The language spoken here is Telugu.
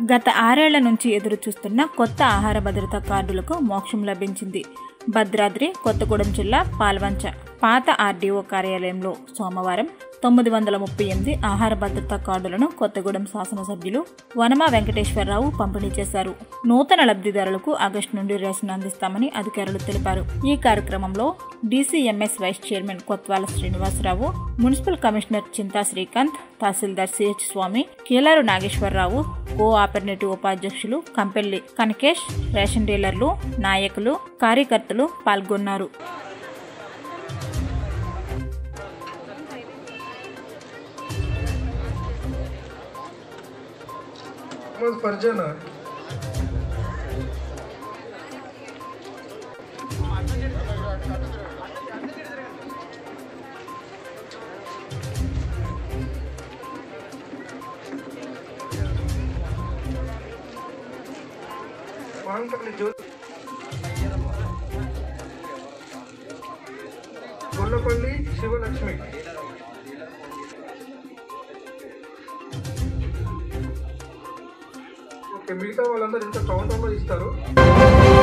గత ఆరేళ్ల నుంచి ఎదురు చూస్తున్న కొత్త ఆహార భద్రతా కార్డులకు మోక్షం లభించింది భద్రాద్రి కొత్తగూడెం జిల్లా పాల్వంచ పాత ఆర్డీఓ కార్యాలయంలో సోమవారం తొమ్మిది వందల ముప్పై ఎనిమిది ఆహార భద్రతా కార్డులను కొత్తగూడెం శాసనసభ్యులు వనమ వెంకటేశ్వరరావు పంపిణీ చేశారు నూతన లబ్ధిదారులకు ఆగస్టు నుండి రేషన్ అందిస్తామని అధికారులు తెలిపారు ఈ కార్యక్రమంలో DCMS vice chairman Kotwala Srinivasarao municipal commissioner Chinta Srikanth tahsildar CH Swamy Keelaru Nageswararao cooperative ఉపాధ్యక్షులు కంపెల్లి కనకేష్ రేషన్ డీలర్లు నాయకులు కార్యకర్తలు పాల్గొన్నారు मग फर्जाना ಮಾಂಕಲ್ಲಿ ಜ್ಯೋತಿ గొల్లపల్లి శివలక్ష్మి ఓకే మిగతా వాళ్ళందరూ ఇంత కౌంటర్లో ఇస్తారు